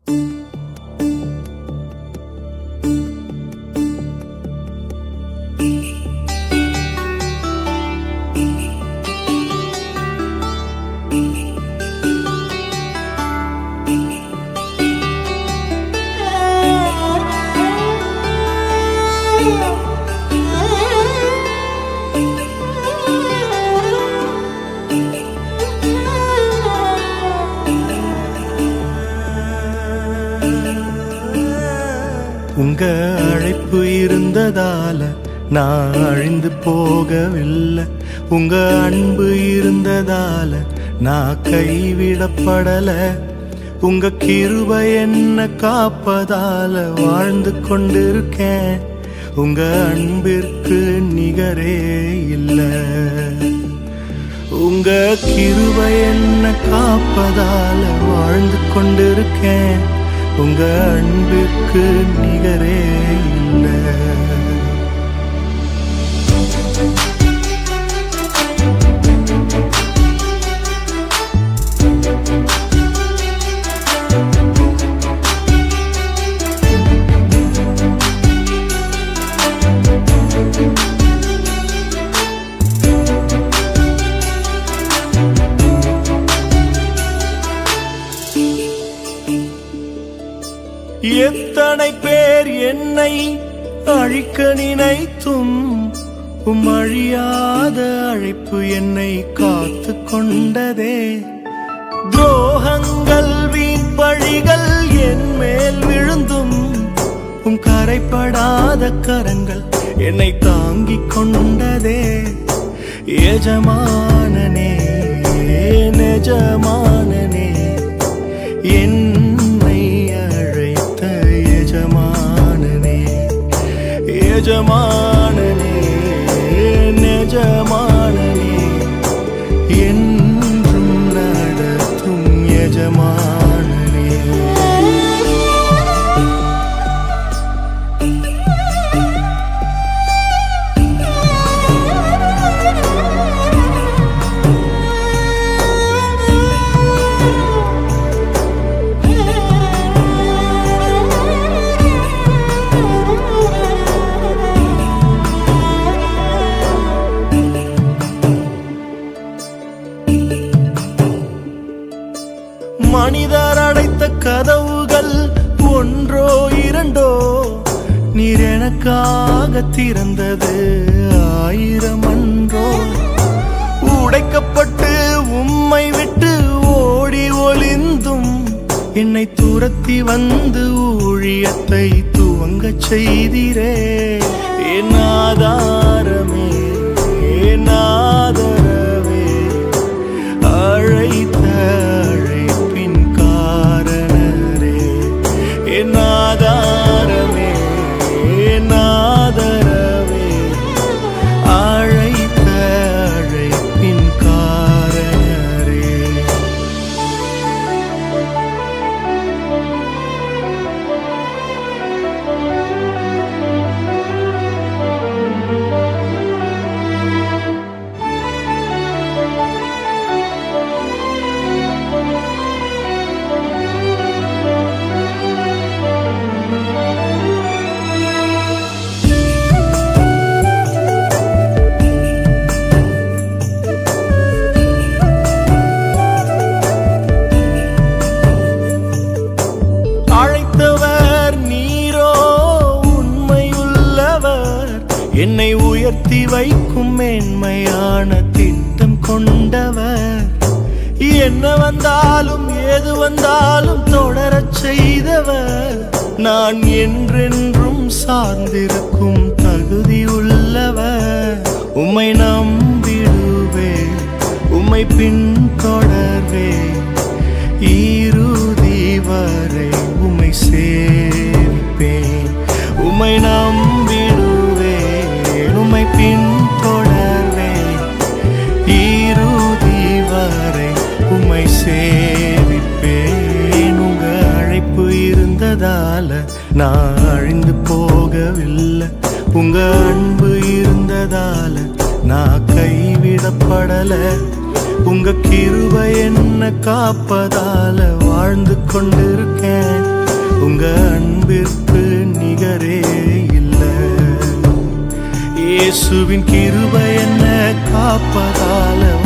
உங்க அழைப்பு இருந்ததால நான் அழிந்து போகவில்லை உங்க அன்பு இருந்ததால நான் கைவிடப்படல உங்க கிருபை என்ன காப்பதால வாழ்ந்து கொண்டிருக்கேன் உங்க அன்பிற்கு நிகரே இல்லை உங்க கிருபை என்ன காப்பதால வாழ்ந்து கொண்டிருக்கேன் உங்க அன்பிற்கு நிகரே இல்லை எத்தனை பேர் என்னை அழிக்க நினைத்தும் உம் அழியாத அழைப்பு என்னை காத்து கொண்டதே துரோகங்கள் வீண் பழிகள் என் மேல் விழுந்தும் உம் கரைப்படாத கரங்கள் என்னை தாங்கிக் கொண்டதே எஜமானனே நெஜமானனே என்னை அழைத்த எஜமானனே எஜமானனே நெஜமானனே என்றும் நடத்தும் எஜமானனே மனிதர் அடைத்த கதவுகள் ஒன்றோ இரண்டோ நீர் எனக்காக திறந்தது ஆயிரம் அன்றோ உடைக்கப்பட்டு உம்மை விட்டு ஓடி ஒளிந்தும் என்னை துரத்தி வந்து ஊழியத்தை துவங்கச் செய்திரே என் ஆதாரமே என் ஆதரவே அழைத்த அழைப்பின் காரணரே என் ஆதாரமே என் ஆதரவே அழைத்த அழைப்பின் காரணரே அழைத்தவர் நீரோ உண்மையுள்ளவர் என்னை உயர்த்தி வைக்கும் மேன்மையான திட்டம் கொண்டவர் என்ன வந்தாலும் ஏது வந்தாலும் தொடரச் செய்தவர் நான் என்றென்றும் சார்ந்திருக்கும் தகுதி உள்ளவர் உம்மை நம்பிடுவே உம்மை பின்தொடர்வே இறுதி வரை உம்மை சேவிப்பேன் உம்மை நம்பிடுவேன் உம்மை பின்தொடர்வேன் இறுதி வரை உம்மை சேவிப்பேன் உங்க அழைப்பு இருந்ததால நான் அழிந்து போகவில்லை உங்க அன்பு இருந்ததால நான் கைவிடப்படல உங்க கிருபை என்ன காப்பதால வாழ்ந்து கொண்டிருக்கேன் உங்க அன்பிற்கு நிகரே இல்லை இயேசுவின் கிருபை என்ன காப்பதால